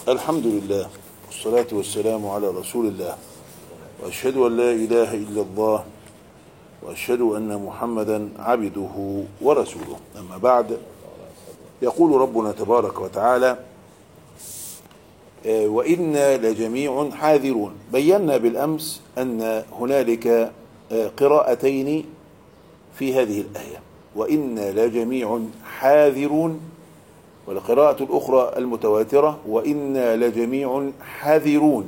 الحمد لله والصلاة والسلام على رسول الله وأشهد أن لا إله إلا الله وأشهد أن محمدا عبده ورسوله أما بعد يقول ربنا تبارك وتعالى آه، وإنا لجميع حاذرون بينا بالأمس أن هنالك آه، قراءتين في هذه الآية وإنا لجميع حاذرون والقراءة الأخرى المتواترة وإنا لجميع حذرون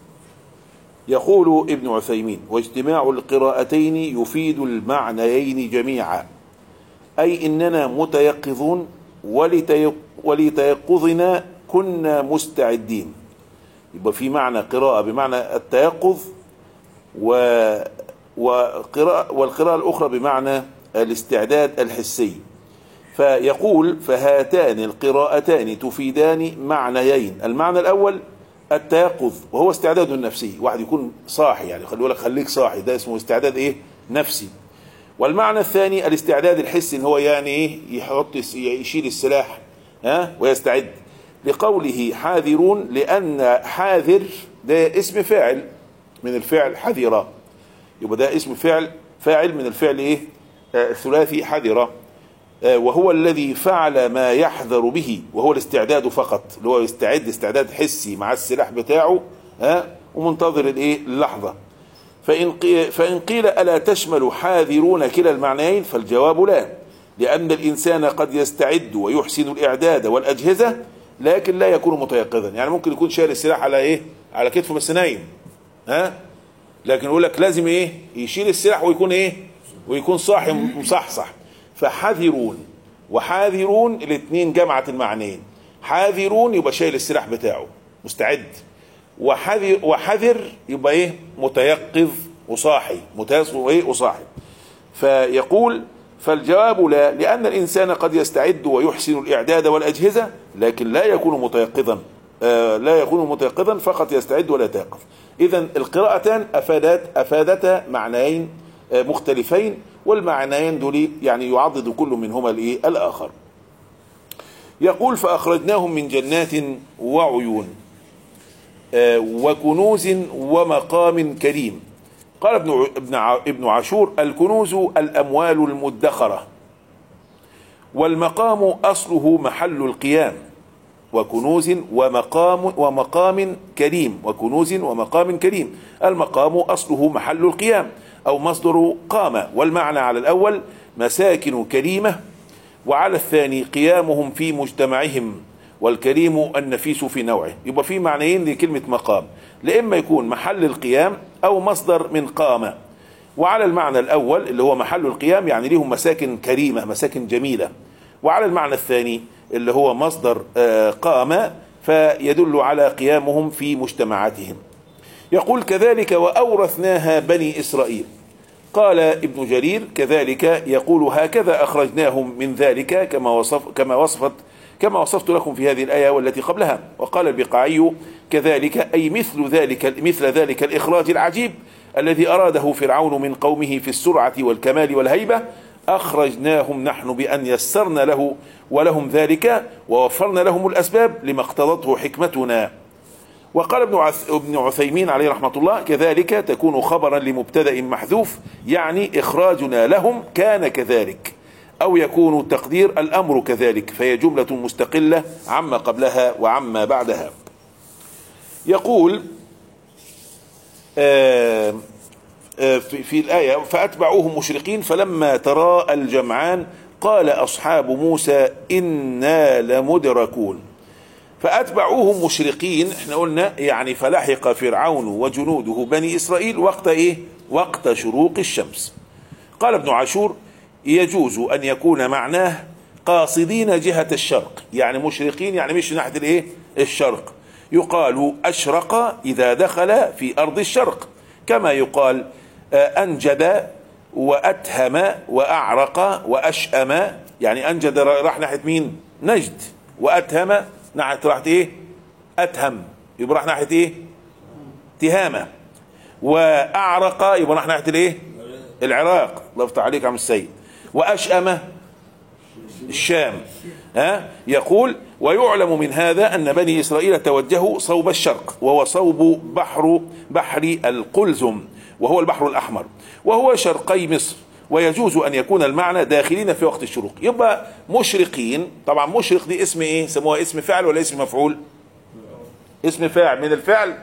يقول ابن عثيمين واجتماع القراءتين يفيد المعنيين جميعا أي إننا متيقظون ولتيق ولتيقظنا كنا مستعدين يبقى في معنى قراءة بمعنى التيقظ و وقراءة والقراءة الأخرى بمعنى الاستعداد الحسي فيقول فهاتان القراءتان تفيدان معنيين المعنى الأول التيقظ وهو استعداد نفسي واحد يكون صاحي يعني خلي لك خليك صاحي ده اسمه استعداد ايه نفسي والمعنى الثاني الاستعداد الحسي ان هو يعني ايه يحط يشيل السلاح ها ويستعد لقوله حاذرون لان حاذر ده اسم فاعل من الفعل حذر يبقى ده اسم فعل فاعل من الفعل ايه آه ثلاثي حذر آه وهو الذي فعل ما يحذر به وهو الاستعداد فقط اللي هو يستعد استعداد حسي مع السلاح بتاعه ها ومنتظر الايه اللحظه فإن قيل, فإن قيل ألا تشمل حاذرون كلا المعنيين فالجواب لا لأن الإنسان قد يستعد ويحسن الإعداد والأجهزة لكن لا يكون متيقظا يعني ممكن يكون شايل السلاح على إيه على كتفه بس نايم ها لكن يقول لك لازم إيه يشيل السلاح ويكون إيه ويكون صاحي مصحصح فحذرون وحاذرون الاثنين جمعت المعنيين حاذرون يبقى شايل السلاح بتاعه مستعد وحذر وحذر يبقى ايه متيقظ وصاحي متيقظ وايه وصاحي فيقول فالجواب لا لان الانسان قد يستعد ويحسن الاعداد والاجهزه لكن لا يكون متيقظا آه لا يكون متيقظا فقط يستعد ولا يتيقظ اذا القراءتان افادت افادتا معنيين آه مختلفين والمعنيين دول يعني يعضد كل منهما الايه الاخر يقول فاخرجناهم من جنات وعيون وكنوز ومقام كريم قال ابن ابن ابن عاشور الكنوز الاموال المدخره والمقام اصله محل القيام وكنوز ومقام ومقام كريم وكنوز ومقام كريم المقام اصله محل القيام او مصدر قام والمعنى على الاول مساكن كريمه وعلى الثاني قيامهم في مجتمعهم والكريم النفيس في نوعه يبقى في معنيين لكلمة مقام لإما يكون محل القيام أو مصدر من قام وعلى المعنى الأول اللي هو محل القيام يعني ليهم مساكن كريمة مساكن جميلة وعلى المعنى الثاني اللي هو مصدر قام فيدل على قيامهم في مجتمعاتهم يقول كذلك وأورثناها بني إسرائيل قال ابن جرير كذلك يقول هكذا أخرجناهم من ذلك كما وصف كما وصفت كما وصفت لكم في هذه الآية والتي قبلها وقال البقاعي كذلك أي مثل ذلك مثل ذلك الإخراج العجيب الذي أراده فرعون من قومه في السرعة والكمال والهيبة أخرجناهم نحن بأن يسرنا له ولهم ذلك ووفرنا لهم الأسباب لما اقتضته حكمتنا وقال ابن عث... ابن عثيمين عليه رحمة الله كذلك تكون خبرا لمبتدأ محذوف يعني إخراجنا لهم كان كذلك أو يكون التقدير الأمر كذلك فهي جملة مستقلة عما قبلها وعما بعدها يقول آآ آآ في, في الآية فأتبعوهم مشرقين فلما تراءى الجمعان قال أصحاب موسى إنا لمدركون فأتبعوهم مشرقين احنا قلنا يعني فلحق فرعون وجنوده بني إسرائيل وقت إيه وقت شروق الشمس قال ابن عاشور يجوز ان يكون معناه قاصدين جهة الشرق يعني مشرقين يعني مش ناحية الايه الشرق يقال اشرق اذا دخل في ارض الشرق كما يقال انجد واتهم واعرق واشأم يعني انجد راح ناحية مين نجد واتهم ناحية راحة ايه اتهم يبقى راح ناحية ايه تهامة واعرق يبقى راح ناحية الايه العراق الله يفتح عليك عم السيد واشأمه الشام ها يقول ويعلم من هذا أن بني إسرائيل توجهوا صوب الشرق وهو صوب بحر بحر القلزم وهو البحر الأحمر وهو شرقي مصر ويجوز أن يكون المعنى داخلين في وقت الشروق يبقى مشرقين طبعا مشرق دي اسم ايه سموها اسم فعل ولا اسم مفعول اسم فاعل من الفعل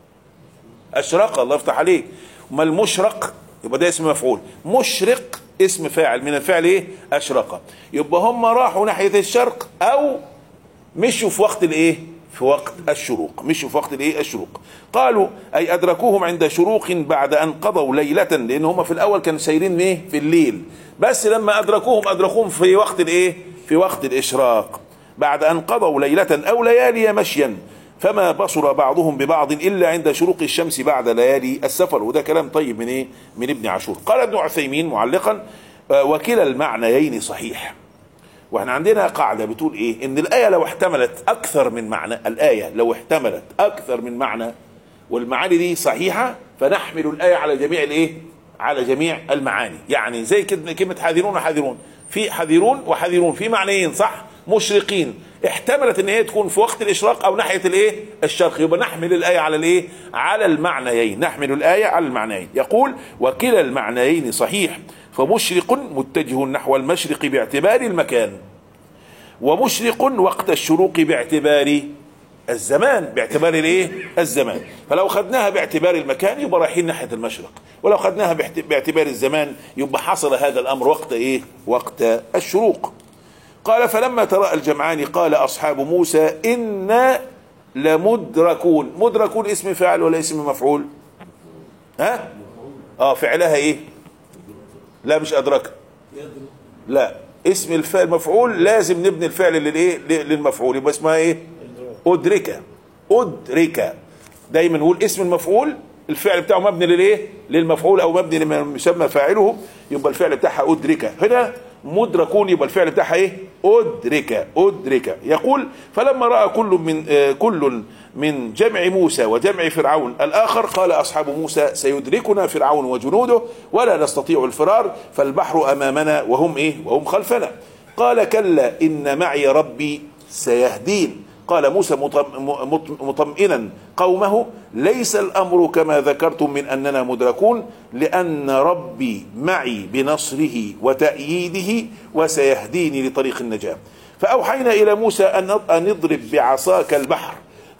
أشرق الله يفتح عليك ما المشرق يبقى ده اسم مفعول مشرق اسم فاعل من الفعل ايه اشرق يبقى هم راحوا ناحيه الشرق او مشوا في وقت الايه في وقت الشروق مشوا في وقت الايه الشروق قالوا اي ادركوهم عند شروق بعد ان قضوا ليله لان هم في الاول كانوا سايرين ايه في الليل بس لما ادركوهم ادركوهم في وقت الايه في وقت الاشراق بعد ان قضوا ليله او ليالي مشيا فما بصر بعضهم ببعض الا عند شروق الشمس بعد ليالي السفر وده كلام طيب من ايه من ابن عاشور قال ابن عثيمين معلقا آه، وكلا المعنيين صحيح واحنا عندنا قاعدة بتقول ايه ان الآية لو احتملت اكثر من معنى الآية لو احتملت اكثر من معنى والمعاني دي صحيحة فنحمل الآية على جميع الايه على جميع المعاني يعني زي كده كلمة حذرون وحذرون في حذرون وحذرون في معنيين صح مشرقين احتملت ان هي تكون في وقت الاشراق او ناحيه الايه الشرق يبقى نحمل الايه على الايه على المعنيين نحمل الايه على المعنيين يقول وكلا المعنيين صحيح فمشرق متجه نحو المشرق باعتبار المكان ومشرق وقت الشروق باعتبار الزمان باعتبار الايه الزمان فلو خدناها باعتبار المكان يبقى رايحين ناحيه المشرق ولو خدناها باعت- باعتبار الزمان يبقى حصل هذا الامر وقت ايه وقت الشروق قال فلما تراءى الجمعان قال اصحاب موسى انا لمدركون مدركون اسم فاعل ولا اسم مفعول ها اه فعلها ايه لا مش ادرك لا اسم الفعل المفعول لازم نبني الفعل للايه ل- للمفعول يبقى اسمها ايه ادرك ادرك دايما نقول اسم المفعول الفعل بتاعه مبني للايه للمفعول او مبني لما يسمى فاعله يبقى الفعل بتاعها ادرك هنا مدركون يبقى الفعل بتاعها ايه ادرك ادرك يقول فلما راى كل من آه كل من جمع موسى وجمع فرعون الاخر قال اصحاب موسى سيدركنا فرعون وجنوده ولا نستطيع الفرار فالبحر امامنا وهم ايه وهم خلفنا قال كلا ان معي ربي سيهدين قال موسى مطم- مط- مطمئنا قومه ليس الامر كما ذكرتم من اننا مدركون لان ربي معي بنصره وتأييده وسيهديني لطريق النجاة فاوحينا الى موسى ان ان اضرب بعصاك البحر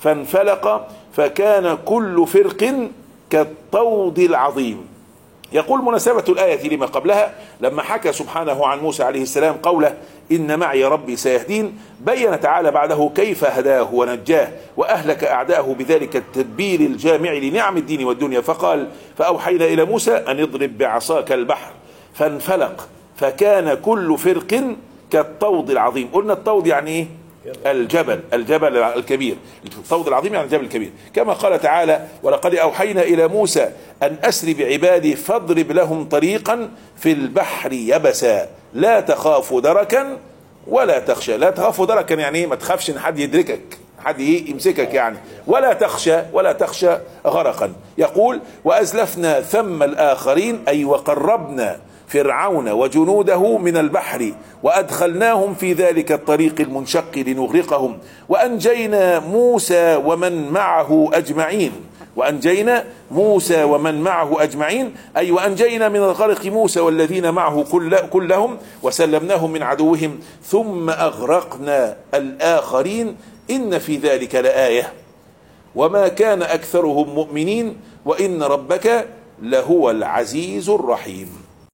فانفلق فكان كل فرق كالطود العظيم يقول مناسبة الآية لما قبلها لما حكى سبحانه عن موسى عليه السلام قوله إن معي ربي سيهدين بين تعالى بعده كيف هداه ونجاه وأهلك أعداءه بذلك التدبير الجامع لنعم الدين والدنيا فقال فأوحينا إلى موسى أن اضرب بعصاك البحر فانفلق فكان كل فرق كالطود العظيم قلنا الطود يعني ايه الجبل الجبل الكبير الطود العظيم يعني الجبل الكبير كما قال تعالى ولقد أوحينا إلى موسى أن أسر بعبادي فاضرب لهم طريقا في البحر يبسا لا تخاف دركا ولا تخشى لا تخاف دركا يعني ايه ما تخافش ان حد يدركك حد ايه يمسكك يعني ولا تخشى ولا تخشى غرقا يقول وازلفنا ثم الاخرين اي وقربنا فرعون وجنوده من البحر وادخلناهم في ذلك الطريق المنشق لنغرقهم وانجينا موسى ومن معه اجمعين وانجينا موسى ومن معه اجمعين اي وانجينا من الغرق موسى والذين معه كل كلهم وسلمناهم من عدوهم ثم اغرقنا الاخرين ان في ذلك لايه وما كان اكثرهم مؤمنين وان ربك لهو العزيز الرحيم